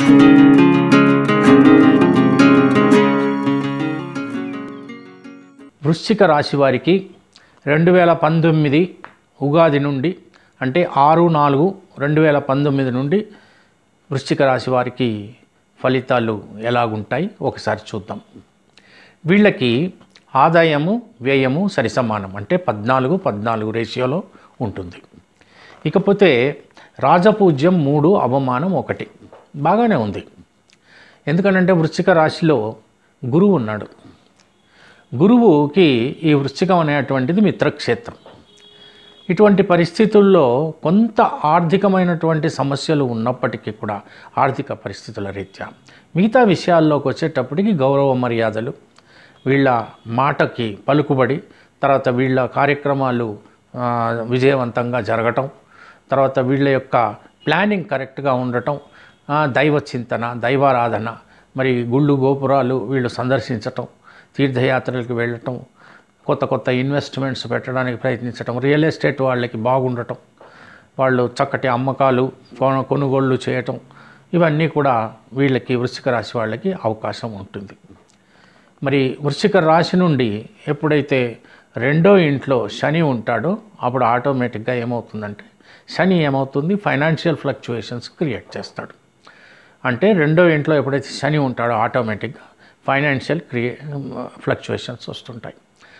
వృశ్చిక రాశి వారికి రెండు వేల పంతొమ్మిది ఉగాది నుండి అంటే ఆరు నాలుగు రెండు వేల పంతొమ్మిది నుండి వృశ్చిక రాశి వారికి ఫలితాలు ఎలాగుంటాయి ఒకసారి చూద్దాం వీళ్ళకి ఆదాయము వ్యయము సరిసమానం అంటే పద్నాలుగు పద్నాలుగు రేషియోలో ఉంటుంది ఇకపోతే రాజపూజ్యం మూడు అవమానం ఒకటి బాగానే ఉంది ఎందుకనంటే వృశ్చిక రాశిలో గురువు ఉన్నాడు గురువుకి ఈ వృశ్చికం అనేటువంటిది మిత్రక్షేత్రం ఇటువంటి పరిస్థితుల్లో కొంత ఆర్థికమైనటువంటి సమస్యలు ఉన్నప్పటికీ కూడా ఆర్థిక పరిస్థితుల రీత్యా మిగతా విషయాల్లోకి వచ్చేటప్పటికి గౌరవ మర్యాదలు వీళ్ళ మాటకి పలుకుబడి తర్వాత వీళ్ళ కార్యక్రమాలు ఆ, విజయవంతంగా జరగటం తర్వాత వీళ్ళ యొక్క ప్లానింగ్ కరెక్ట్గా ఉండటం ఆ, దైవ చింతన దైవారాధన మరి గుళ్ళు గోపురాలు వీళ్ళు సందర్శించటం తీర్థయాత్రలకు వెళ్ళటం కొత్త కొత్త ఇన్వెస్ట్మెంట్స్ పెట్టడానికి ప్రయత్నించటం రియల్ ఎస్టేట్ వాళ్ళకి బాగుండటం వాళ్ళు చక్కటి అమ్మకాలు కొను- కొనుగోళ్ళు చేయటం ఇవన్నీ కూడా వీళ్ళకి వృశ్చిక రాశి వాళ్ళకి అవకాశం ఉంటుంది మరి వృశ్చిక రాశి నుండి ఎప్పుడైతే రెండో ఇంట్లో శని ఉంటాడో అప్పుడు ఆటోమేటిక్గా ఏమవుతుందంటే శని ఏమవుతుంది ఫైనాన్షియల్ ఫ్లక్చుయేషన్స్ క్రియేట్ చేస్తాడు అంటే రెండో ఇంట్లో ఎప్పుడైతే శని ఉంటాడో ఆటోమేటిక్గా ఫైనాన్షియల్ క్రియే ఫ్లక్చుయేషన్స్ వస్తుంటాయి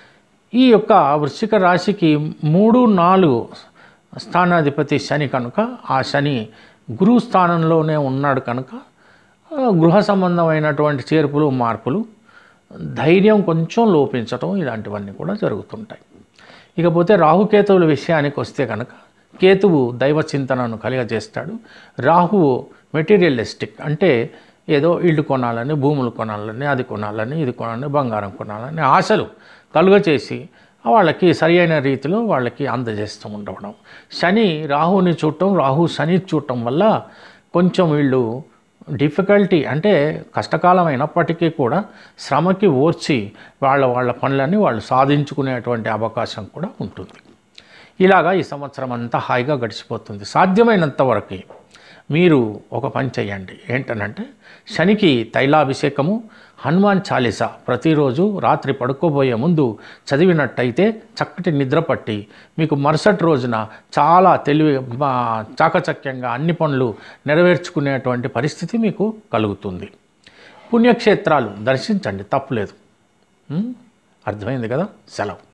ఈ యొక్క వృశ్చిక రాశికి మూడు నాలుగు స్థానాధిపతి శని కనుక ఆ శని గురువు స్థానంలోనే ఉన్నాడు కనుక ఆ, గృహ సంబంధమైనటువంటి చేర్పులు మార్పులు ధైర్యం కొంచెం లోపించటం ఇలాంటివన్నీ కూడా జరుగుతుంటాయి ఇకపోతే రాహుకేతువుల విషయానికి వస్తే కనుక కేతువు దైవ చింతనను కలిగజేస్తాడు రాహువు మెటీరియలిస్టిక్ అంటే ఏదో ఇల్లు కొనాలని భూములు కొనాలని అది కొనాలని ఇది కొనాలని బంగారం కొనాలని ఆశలు కలుగచేసి వాళ్ళకి సరి అయిన రీతిలో వాళ్ళకి అందజేస్తూ ఉండడం శని రాహుని చూడటం రాహు శని చూడటం వల్ల కొంచెం వీళ్ళు డిఫికల్టీ అంటే కష్టకాలం అయినప్పటికీ కూడా శ్రమకి ఓర్చి వాళ్ళ వాళ్ళ పనులన్నీ వాళ్ళు సాధించుకునేటువంటి అవకాశం కూడా ఉంటుంది ఇలాగా ఈ సంవత్సరం అంతా హాయిగా గడిచిపోతుంది సాధ్యమైనంత వరకు మీరు ఒక పని చేయండి ఏంటనంటే శనికి తైలాభిషేకము హనుమాన్ చాలీసా ప్రతిరోజు రాత్రి పడుకోబోయే ముందు చదివినట్టయితే చక్కటి నిద్ర పట్టి మీకు మరుసటి రోజున చాలా తెలివి మా, చాకచక్యంగా అన్ని పనులు నెరవేర్చుకునేటువంటి పరిస్థితి మీకు కలుగుతుంది పుణ్యక్షేత్రాలు దర్శించండి తప్పులేదు ఉం? అర్థమైంది కదా సెలవు